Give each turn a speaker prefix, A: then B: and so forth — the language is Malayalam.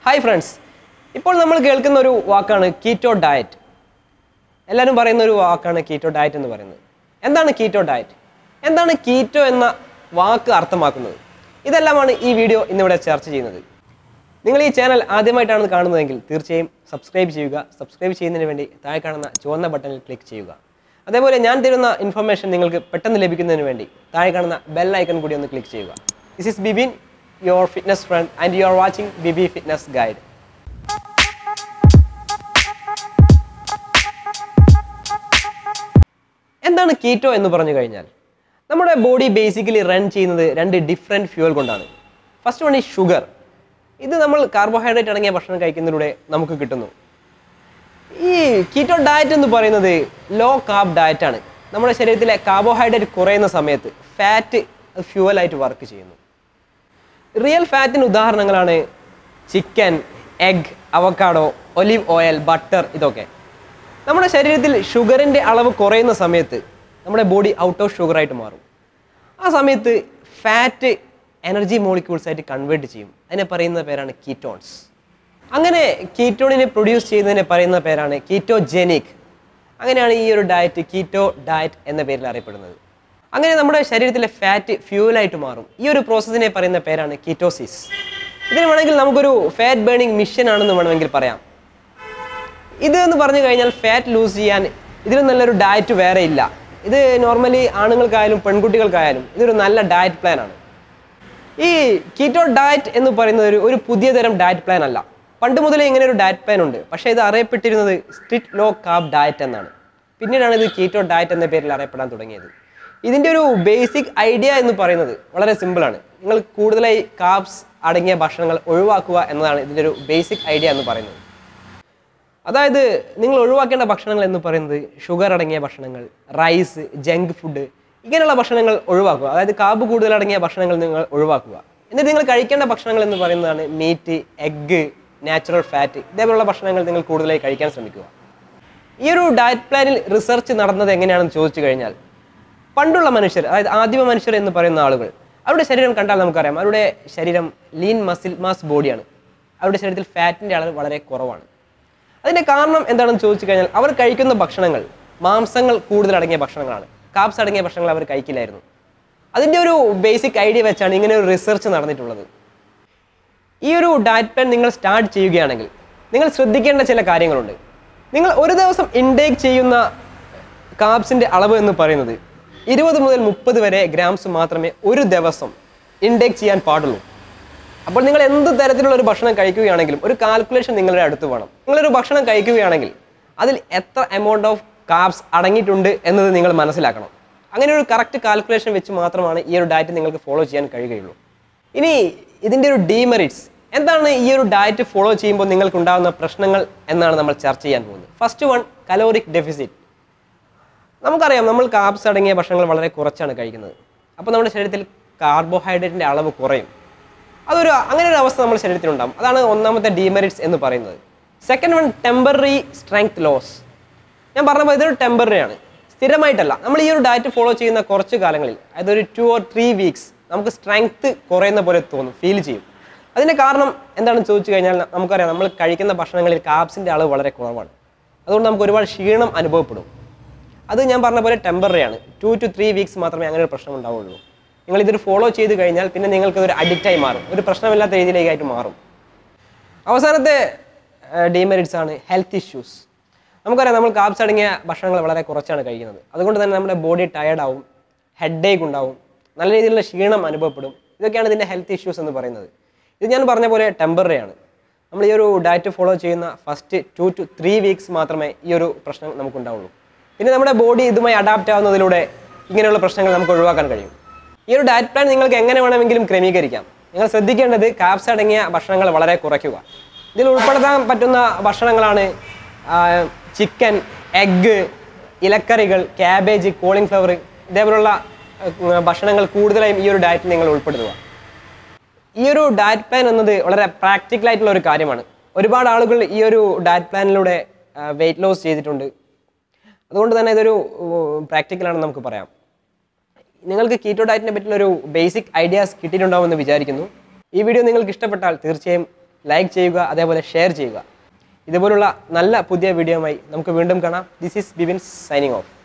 A: ഹായ് ഫ്രണ്ട്സ് ഇപ്പോൾ നമ്മൾ കേൾക്കുന്ന ഒരു വാക്കാണ് കീറ്റോ ഡയറ്റ് എല്ലാവരും പറയുന്ന ഒരു വാക്കാണ് കീറ്റോ ഡയറ്റ് എന്ന് പറയുന്നത് എന്താണ് കീറ്റോ ഡയറ്റ് എന്താണ് കീറ്റോ എന്ന വാക്ക് അർത്ഥമാക്കുന്നത് ഇതെല്ലാമാണ് ഈ വീഡിയോ ഇന്നിവിടെ ചർച്ച ചെയ്യുന്നത് നിങ്ങൾ ഈ ചാനൽ ആദ്യമായിട്ടാണ് കാണുന്നതെങ്കിൽ തീർച്ചയായും സബ്സ്ക്രൈബ് ചെയ്യുക സബ്സ്ക്രൈബ് ചെയ്യുന്നതിന് വേണ്ടി താഴെ കാണുന്ന ചുവന്ന ബട്ടണിൽ ക്ലിക്ക് ചെയ്യുക അതേപോലെ ഞാൻ തരുന്ന ഇൻഫർമേഷൻ നിങ്ങൾക്ക് പെട്ടെന്ന് ലഭിക്കുന്നതിന് വേണ്ടി താഴെ കാണുന്ന ബെൽ ഐക്കൺ കൂടി ഒന്ന് ക്ലിക്ക് ചെയ്യുക this is Bibin your fitness friend and you are watching BB fitness guide എന്താണ് കീറ്റോ എന്ന് പറഞ്ഞു കഴിഞ്ഞാൽ നമ്മുടെ ബോഡി ബേസിക്കലി റൺ ചെയ്യുന്നത് രണ്ട് ഡിഫറെൻറ്റ് ഫ്യൂവൽ കൊണ്ടാണ് ഫസ്റ്റ് വൺ ഈ ഷുഗർ ഇത് നമ്മൾ കാർബോഹൈഡ്രേറ്റ് അടങ്ങിയ ഭക്ഷണം കഴിക്കുന്നതിലൂടെ നമുക്ക് കിട്ടുന്നു ഈ കീറ്റോ ഡയറ്റ് എന്ന് പറയുന്നത് ലോ കാർബ് ഡയറ്റ് ആണ് നമ്മുടെ ശരീരത്തിലെ കാർബോഹൈഡ്രേറ്റ് കുറയുന്ന സമയത്ത് ഫാറ്റ് ഫ്യൂവലായിട്ട് വർക്ക് ചെയ്യുന്നു റിയൽ ഫാറ്റിന് ഉദാഹരണങ്ങളാണ് chicken egg avocado olive oil butter ഇതൊക്കെ നമ്മുടെ ശരീരത്തിൽ ഷുഗറിൻ്റെ അളവ് കുറയുന്ന സമയത്ത് നമ്മുടെ ബോഡി ഔട്ട് ഓഫ് ഷുഗർ ആയിട്ട് മാറും ആ സമയത്ത് ഫാറ്റ് എനർജി മോളിക്യൂൾസ് ആയിട്ട് കൺവേർട്ട് ചെയ്യും അതിനെ പറയുന്ന പേരാണ് കീറ്റോൺസ് അങ്ങനെ കീറ്റോണിനെ പ്രൊഡ്യൂസ് ചെയ്യുന്നതിനെ പറയുന്ന പേരാണ് കീറ്റോജെനിക് അങ്ങനെയാണ് ഈ ഒരു ഡയറ്റ് കീറ്റോ ഡയറ്റ് എന്ന പേരിൽ അറിയപ്പെടുന്നത് അങ്ങനെ നമ്മുടെ ശരീരത്തിലെ ഫാറ്റ് ഫ്യൂവലായിട്ട് മാറും ഈ ഒരു പ്രോസസ്സിനെ പറയുന്ന പേരാണ് കീറ്റോസിസ് ഇതിന് വേണമെങ്കിൽ നമുക്കൊരു ഫാറ്റ് ബേണിംഗ് മിഷൻ ആണെന്ന് വേണമെങ്കിൽ പറയാം ഇത് എന്ന് പറഞ്ഞു കഴിഞ്ഞാൽ ഫാറ്റ് ലൂസ് ചെയ്യാൻ ഇതിന് നല്ലൊരു ഡയറ്റ് വേറെ ഇല്ല ഇത് നോർമലി ആണുങ്ങൾക്കായാലും പെൺകുട്ടികൾക്കായാലും ഇതൊരു നല്ല ഡയറ്റ് പ്ലാൻ ആണ് ഈ കീറ്റോ ഡയറ്റ് എന്ന് പറയുന്നത് ഒരു ഒരു പുതിയ തരം ഡയറ്റ് പ്ലാൻ അല്ല പണ്ട് മുതലേ ഇങ്ങനെ ഒരു ഡയറ്റ് പ്ലാൻ ഉണ്ട് പക്ഷേ ഇത് അറിയപ്പെട്ടിരുന്നത് സ്ട്രിക്റ്റ് ലോ കാബ് ഡയറ്റ് എന്നാണ് പിന്നീടാണ് ഇത് കീറ്റോ ഡയറ്റ് എന്ന പേരിൽ അറിയപ്പെടാൻ തുടങ്ങിയത് ഇതിൻ്റെ ഒരു ബേസിക് ഐഡിയ എന്ന് പറയുന്നത് വളരെ സിമ്പിളാണ് നിങ്ങൾ കൂടുതലായി കാബ്സ് അടങ്ങിയ ഭക്ഷണങ്ങൾ ഒഴിവാക്കുക എന്നതാണ് ഇതിൻ്റെ ഒരു ബേസിക് ഐഡിയ എന്ന് പറയുന്നത് അതായത് നിങ്ങൾ ഒഴിവാക്കേണ്ട ഭക്ഷണങ്ങൾ എന്ന് പറയുന്നത് ഷുഗർ അടങ്ങിയ ഭക്ഷണങ്ങൾ റൈസ് ജങ്ക് ഫുഡ് ഇങ്ങനെയുള്ള ഭക്ഷണങ്ങൾ ഒഴിവാക്കുക അതായത് കാബ് കൂടുതൽ അടങ്ങിയ ഭക്ഷണങ്ങൾ നിങ്ങൾ ഒഴിവാക്കുക എന്നിട്ട് നിങ്ങൾ കഴിക്കേണ്ട ഭക്ഷണങ്ങൾ എന്ന് പറയുന്നതാണ് മീറ്റ് എഗ്ഗ് നാച്ചുറൽ ഫാറ്റ് ഇതേപോലുള്ള ഭക്ഷണങ്ങൾ നിങ്ങൾ കൂടുതലായി കഴിക്കാൻ ശ്രമിക്കുക ഈ ഒരു ഡയറ്റ് പ്ലാനിൽ റിസർച്ച് നടന്നത് എങ്ങനെയാണെന്ന് ചോദിച്ചു കഴിഞ്ഞാൽ പണ്ടുള്ള മനുഷ്യർ അതായത് ആദിമ മനുഷ്യർ എന്ന് പറയുന്ന ആളുകൾ അവരുടെ ശരീരം കണ്ടാൽ നമുക്കറിയാം അവരുടെ ശരീരം ലീൻ മസിൽ മാസ് ബോഡിയാണ് അവരുടെ ശരീരത്തിൽ ഫാറ്റിൻ്റെ അളവ് വളരെ കുറവാണ് അതിൻ്റെ കാരണം എന്താണെന്ന് ചോദിച്ചു കഴിഞ്ഞാൽ അവർ കഴിക്കുന്ന ഭക്ഷണങ്ങൾ മാംസങ്ങൾ കൂടുതൽ അടങ്ങിയ ഭക്ഷണങ്ങളാണ് കാപ്സ് അടങ്ങിയ ഭക്ഷണങ്ങൾ അവർ കഴിക്കില്ലായിരുന്നു അതിൻ്റെ ഒരു ബേസിക് ഐഡിയ വെച്ചാണ് ഇങ്ങനെ ഒരു റിസർച്ച് നടന്നിട്ടുള്ളത് ഈ ഒരു ഡയറ്റ് പ്ലാൻ നിങ്ങൾ സ്റ്റാർട്ട് ചെയ്യുകയാണെങ്കിൽ നിങ്ങൾ ശ്രദ്ധിക്കേണ്ട ചില കാര്യങ്ങളുണ്ട് നിങ്ങൾ ഒരു ദിവസം ഇൻടേക്ക് ചെയ്യുന്ന കാപ്സിൻ്റെ അളവ് എന്ന് പറയുന്നത് ഇരുപത് മുതൽ മുപ്പത് വരെ ഗ്രാംസ് മാത്രമേ ഒരു ദിവസം ഇൻടേക്ക് ചെയ്യാൻ പാടുള്ളൂ അപ്പോൾ നിങ്ങൾ എന്ത് തരത്തിലുള്ള ഒരു ഭക്ഷണം കഴിക്കുകയാണെങ്കിലും ഒരു കാൽക്കുലേഷൻ നിങ്ങളുടെ അടുത്ത് വേണം നിങ്ങളൊരു ഭക്ഷണം കഴിക്കുകയാണെങ്കിൽ അതിൽ എത്ര എമൗണ്ട് ഓഫ് കാർബ്സ് അടങ്ങിയിട്ടുണ്ട് എന്നത് നിങ്ങൾ മനസ്സിലാക്കണം അങ്ങനെ ഒരു കറക്റ്റ് കാൽക്കുലേഷൻ വെച്ച് മാത്രമാണ് ഈ ഒരു ഡയറ്റ് നിങ്ങൾക്ക് ഫോളോ ചെയ്യാൻ കഴിയുകയുള്ളൂ ഇനി ഇതിൻ്റെ ഒരു ഡീമെറിറ്റ്സ് എന്താണ് ഈ ഒരു ഡയറ്റ് ഫോളോ ചെയ്യുമ്പോൾ നിങ്ങൾക്ക് ഉണ്ടാകുന്ന പ്രശ്നങ്ങൾ എന്നാണ് നമ്മൾ ചർച്ച ചെയ്യാൻ പോകുന്നത് ഫസ്റ്റ് വൺ കലോറിക് ഡെഫിസിറ്റ് നമുക്കറിയാം നമ്മൾ കാർബ്സ് അടങ്ങിയ ഭക്ഷണങ്ങൾ വളരെ കുറച്ചാണ് കഴിക്കുന്നത് അപ്പോൾ നമ്മുടെ ശരീരത്തിൽ കാർബോഹൈഡ്രേറ്റിൻ്റെ അളവ് കുറയും അതൊരു അങ്ങനെ ഒരു അവസ്ഥ നമ്മുടെ ശരീരത്തിലുണ്ടാകും അതാണ് ഒന്നാമത്തെ ഡീമെറിറ്റ്സ് എന്ന് പറയുന്നത് second one temporary strength loss ഞാൻ പറഞ്ഞ പോലെ ഇതൊരു ടെമ്പററി ആണ് സ്ഥിരമായിട്ടല്ല നമ്മൾ ഈ ഒരു ഡയറ്റ് ഫോളോ ചെയ്യുന്ന കുറച്ച് കാലങ്ങളിൽ അതായത് ഒരു ടു ഓർ ത്രീ വീക്സ് നമുക്ക് സ്ട്രെങ്ത് കുറയുന്ന പോലെ തോന്നും ഫീൽ ചെയ്യും അതിൻ്റെ കാരണം എന്താണെന്ന് ചോദിച്ചു കഴിഞ്ഞാൽ നമുക്കറിയാം നമ്മൾ കഴിക്കുന്ന ഭക്ഷണങ്ങളിൽ കാപ്സിൻ്റെ അളവ് വളരെ കുറവാണ് അതുകൊണ്ട് നമുക്ക് ഒരുപാട് ക്ഷീണം അനുഭവപ്പെടും അത് ഞാൻ പറഞ്ഞ പോലെ ടെമ്പററി ആണ് ടു ടു ത്രീ വീക്സ് മാത്രമേ അങ്ങനെ ഒരു പ്രശ്നം ഉണ്ടാവുള്ളൂ നിങ്ങൾ ഇതൊരു ഫോളോ ചെയ്ത് കഴിഞ്ഞാൽ പിന്നെ നിങ്ങൾക്ക് ഒരു അഡിക്റ്റായി മാറും ഒരു പ്രശ്നമില്ലാത്ത രീതിയിലേക്കായിട്ട് മാറും അവസാനത്തെ ഡീമെറിറ്റ്സ് ആണ് ഹെൽത്ത് ഇഷ്യൂസ് നമുക്കറിയാം നമ്മൾ കാപ്സ് അടങ്ങിയ ഭക്ഷണങ്ങൾ വളരെ കുറച്ചാണ് കഴിക്കുന്നത് അതുകൊണ്ട് തന്നെ നമ്മുടെ ബോഡി ടയർഡ് ആവും ഹെഡ് ഏക്ക് ഉണ്ടാവും നല്ല രീതിയിലുള്ള ക്ഷീണം അനുഭവപ്പെടും ഇതൊക്കെയാണ് ഇതിൻ്റെ ഹെൽത്ത് ഇഷ്യൂസ് എന്ന് പറയുന്നത് ഇത് ഞാൻ പറഞ്ഞ പോലെ ടെമ്പററി ആണ് നമ്മൾ ഈ ഒരു ഡയറ്റ് ഫോളോ ചെയ്യുന്ന first two two three weeks മാത്രമേ ഈ ഒരു പ്രശ്നം നമുക്കുണ്ടാവുള്ളൂ പിന്നെ നമ്മുടെ ബോഡി ഇതുമായി അഡാപ്റ്റ് ആവുന്നതിലൂടെ ഇങ്ങനെയുള്ള പ്രശ്നങ്ങൾ നമുക്ക് ഒഴിവാക്കാൻ കഴിയും ഈ ഒരു ഡയറ്റ് പ്ലാൻ നിങ്ങൾക്ക് എങ്ങനെ വേണമെങ്കിലും ക്രമീകരിക്കാം നിങ്ങൾ ശ്രദ്ധിക്കേണ്ടത് കാപ്സ് അടങ്ങിയ ഭക്ഷണങ്ങൾ വളരെ കുറയ്ക്കുക ഇതിൽ ഉൾപ്പെടുത്താൻ പറ്റുന്ന ഭക്ഷണങ്ങളാണ് ചിക്കൻ എഗ്ഗ് ഇലക്കറികൾ ക്യാബേജ് കോളിഫ്ലവർ ഇതേപോലുള്ള ആ, ഭക്ഷണങ്ങൾ കൂടുതലായും ഈ ഒരു ഡയറ്റിൽ നിങ്ങൾ ഉൾപ്പെടുത്തുക ഈ ഒരു ഡയറ്റ് പ്ലാൻ എന്നത് വളരെ പ്രാക്ടിക്കൽ ആയിട്ടുള്ള ഒരു കാര്യമാണ് ഒരുപാട് ആളുകൾ ഈ ഒരു ഡയറ്റ് പ്ലാനിലൂടെ വെയിറ്റ് ലോസ് ചെയ്തിട്ടുണ്ട് അതുകൊണ്ട് തന്നെ ഇതൊരു പ്രാക്ടിക്കലാണെന്ന് നമുക്ക് പറയാം നിങ്ങൾക്ക് കീറ്റോ ഡയറ്റിനെ പറ്റിയുള്ള ഒരു ബേസിക് ഐഡിയാസ് കിട്ടിയിട്ടുണ്ടാവുമെന്ന് വിചാരിക്കുന്നു ഈ വീഡിയോ നിങ്ങൾക്ക് ഇഷ്ടപ്പെട്ടാൽ തീർച്ചയായും ലൈക്ക് ചെയ്യുക അതേപോലെ ഷെയർ ചെയ്യുക ഇതുപോലുള്ള നല്ല പുതിയ വീഡിയോയുമായി നമുക്ക് വീണ്ടും കാണാം this is Bibin signing of